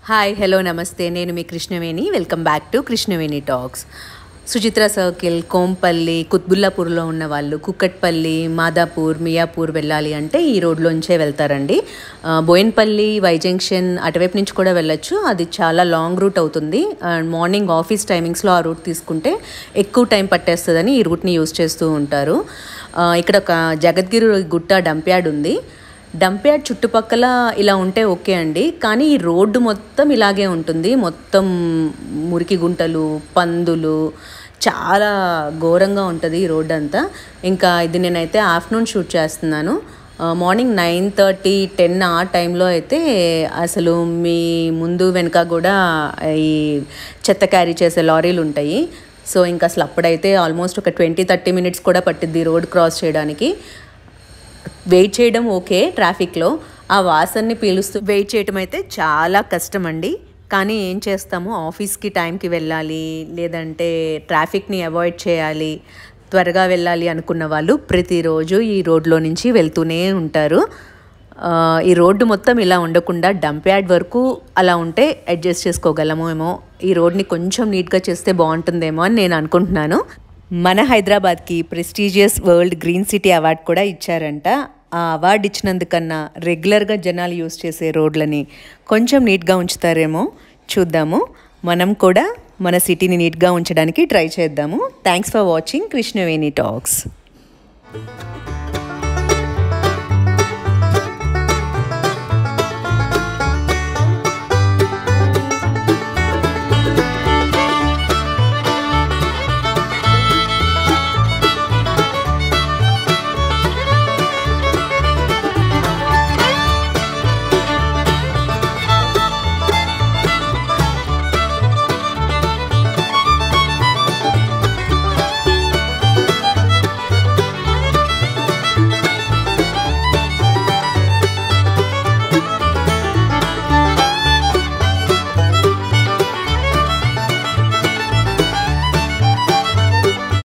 hi hello నమస్తే నేను మీ Krishnaveni welcome back to Krishnaveni talks Suchitra circle Kompally కుత్బుల్లాపూర్లో ఉన్న వాళ్ళు కుక్కట్పల్లి మాదాపూర్ మియాపూర్ వెళ్ళాలి అంటే ఈ రోడ్లోంచే వెళ్తారండి ఆ, బోయిన్పల్లి వై జంక్షన్ అటువైపు నుంచి కూడా వెళ్ళొచ్చు అది చాలా లాంగ్ రూట్ అవుతుంది అండ్ మార్నింగ్ ఆఫీస్ టైమింగ్స్లో ఆ రూట్ తీసుకుంటే ఎక్కువ టైం పట్టేస్తుందని ఈ రూట్ని యూస్ చేస్తూ ఉంటారు ఆ, ఇక్కడ ఒక జగద్గిరి గుట్ట డంప్యార్డ్ ఉంది డంప్యార్డ్ చుట్టుపక్కల ఇలా ఉంటే ఓకే అండి కానీ ఈ రోడ్డు మొత్తం ఇలాగే ఉంటుంది మొత్తం మురికి గుంటలు పందులు చాలా ఘోరంగా ఉంటుంది ఈ రోడ్డు అంతా ఇంకా ఇది నేనైతే ఆఫ్టర్నూన్ షూట్ చేస్తున్నాను ఆ, మార్నింగ్ నైన్ థర్టీ టెన్ ఆ టైంలో అయితే అసలు మీ ముందు వెనుక కూడా ఈ చెత్త క్యారీ చేసే లారీలు ఉంటాయి సో ఇంకా అసలు అప్పుడైతే ఆల్మోస్ట్ ఒక ట్వంటీ థర్టీ మినిట్స్ కూడా పట్టిద్ది రోడ్ క్రాస్ చేయడానికి వెయిట్ చేయడం ఓకే ట్రాఫిక్లో ఆ వాసనని పీలుస్తూ వెయిట్ చేయడం అయితే చాలా కష్టం అండి కానీ ఏం చేస్తాము ఆఫీస్కి టైంకి వెళ్ళాలి లేదంటే ట్రాఫిక్ని అవాయిడ్ చేయాలి త్వరగా వెళ్ళాలి అనుకున్న వాళ్ళు ప్రతిరోజు ఈ రోడ్లో నుంచి వెళ్తూనే ఉంటారు ఆ, ఈ రోడ్డు మొత్తం ఇలా ఉండకుండా డంప్ యార్డ్ వరకు అలా ఉంటే అడ్జస్ట్ చేసుకోగలము ఏమో ఈ రోడ్ని కొంచెం నీట్గా చేస్తే బాగుంటుందేమో అని నేను అనుకుంటున్నాను మన హైదరాబాద్కి prestigious world green city award కూడా ఇచ్చారంట ఆ అవార్డు ఇచ్చినందుకన్నా రెగ్యులర్గా జనాలు యూస్ చేసే రోడ్లని కొంచెం నీట్గా ఉంచుతారేమో చూద్దాము మనం కూడా మన సిటీని నీట్గా ఉంచడానికి ట్రై చేద్దాము thanks for watching Krishnaveni talks